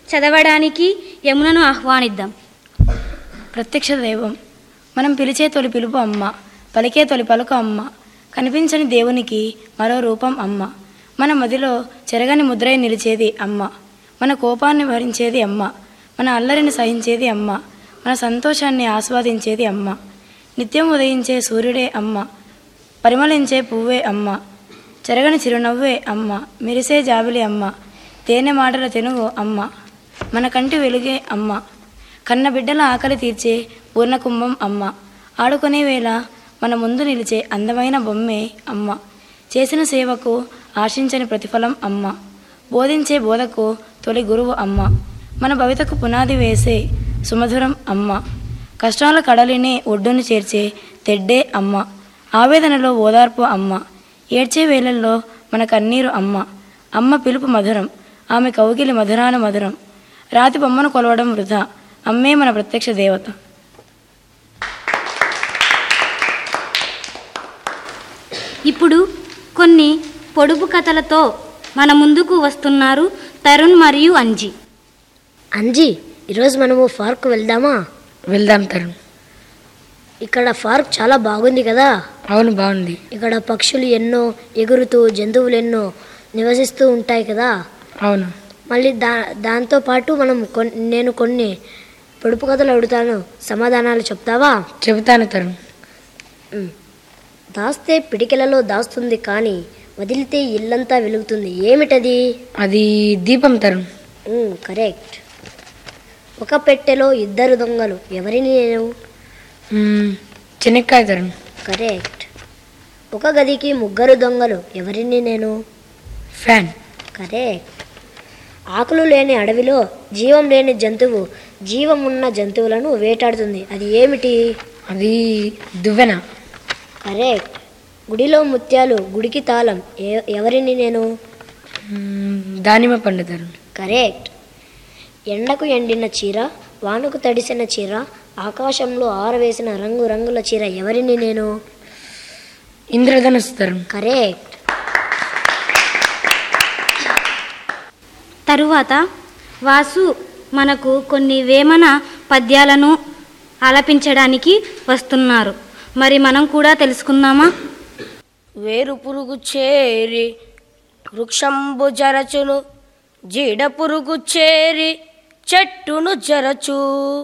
చదవడానికి యమునను ఆహ్వానిద్దాం ప్రత్యక్ష దైవం మనం పిలిచే తొలి పిలుపు అమ్మ పలికే తొలి పలుకు అమ్మ కనిపించని దేవునికి మరో రూపం అమ్మ మన మదిలో చెరగని ముద్రై నిలిచేది అమ్మ మన కోపాన్ని భరించేది అమ్మ మన అల్లరిని సహించేది అమ్మ మన సంతోషాన్ని ఆస్వాదించేది అమ్మ నిత్యం ఉదయించే సూర్యుడే అమ్మ పరిమళించే పువ్వే అమ్మ చెరగని చిరునవ్వే అమ్మ మెరిసే జాబిలి అమ్మ తేనె మాటల తెనుగు అమ్మ మన కంటి వెలుగే అమ్మ కన్న బిడ్డల ఆకలి తీర్చే పూర్ణ కుంభం అమ్మ ఆడుకునే వేళ మన ముందు నిలిచే అందమైన బొమ్మే అమ్మ చేసిన సేవకు ఆశించని ప్రతిఫలం అమ్మ బోధించే బోధకు తొలి గురువు అమ్మ మన భవితకు పునాది వేసే సుమధురం అమ్మ కష్టాల కడలినే ఒడ్డును చేర్చే తెడ్డే అమ్మ ఆవేదనలో ఓదార్పు అమ్మ ఏడ్చే వేళల్లో మన కన్నీరు అమ్మ అమ్మ పిలుపు మధురం ఆమె కౌగిలి మధురాన మధురం రాతి బొమ్మను కొలవడం వృధా అమ్మే మన ప్రత్యక్ష దేవత ఇప్పుడు కొన్ని పొడుపు కథలతో మన ముందుకు వస్తున్నారు తరుణ్ మరియు అంజీ అంజీ ఈరోజు మనము పార్క్ వెళ్దామా వెళ్దాం తరుణ్ ఇక్కడ పార్క్ చాలా బాగుంది కదా అవును బాగుంది ఇక్కడ పక్షులు ఎన్నో ఎగురుతూ జంతువులు ఎన్నో నివసిస్తూ ఉంటాయి కదా అవును మళ్ళీ దా దాంతో పాటు మనం కొన్ నేను కొన్ని పొడుపు కథలు అడుగుతాను సమాధానాలు చెప్తావా చెబుతాను తరుణ్ దాస్తే పిడికెలలో దాస్తుంది కానీ వదిలితే ఇల్లంతా వెలుగుతుంది ఏమిటది అది దీపం తరుణ్ ఉమ్, కరెక్ట్ ఒక పెట్టెలో ఇద్దరు దొంగలు ఎవరిని నేను మ్మ్, చెనక్కాయ తరుణ్ కరెక్ట్ ఒక గదికి ముగ్గురు దొంగలు ఎవరిని నేను ఫ్యాన్ కరెక్ట్ ఆకులు లేని అడవిలో జీవం లేని జంతువు జీవం ఉన్న జంతువులను వేటాడుతుంది అది ఏమిటి అది దువ్వెన కరెక్ట్ గుడిలో ముత్యాలు గుడికి తాళం ఏ ఎవరిని నేను మ్మ్, దానిమ్మ పండు తరుణ్ కరెక్ట్ ఎండకు ఎండిన చీర వానకు తడిసిన చీర ఆకాశంలో ఆరవేసిన రంగు రంగుల చీర ఎవరిని నేను ఇంద్రధనుసు తరుణ్ కరెక్ట్ తరువాత వాసు మనకు కొన్ని వేమన పద్యాలను ఆలపించడానికి వస్తున్నారు మరి మనం కూడా తెలుసుకుందామా వేరు పురుగు చేరి వృక్షంబు జరచును జీడ పురుగు చేరి చెట్టును జరచు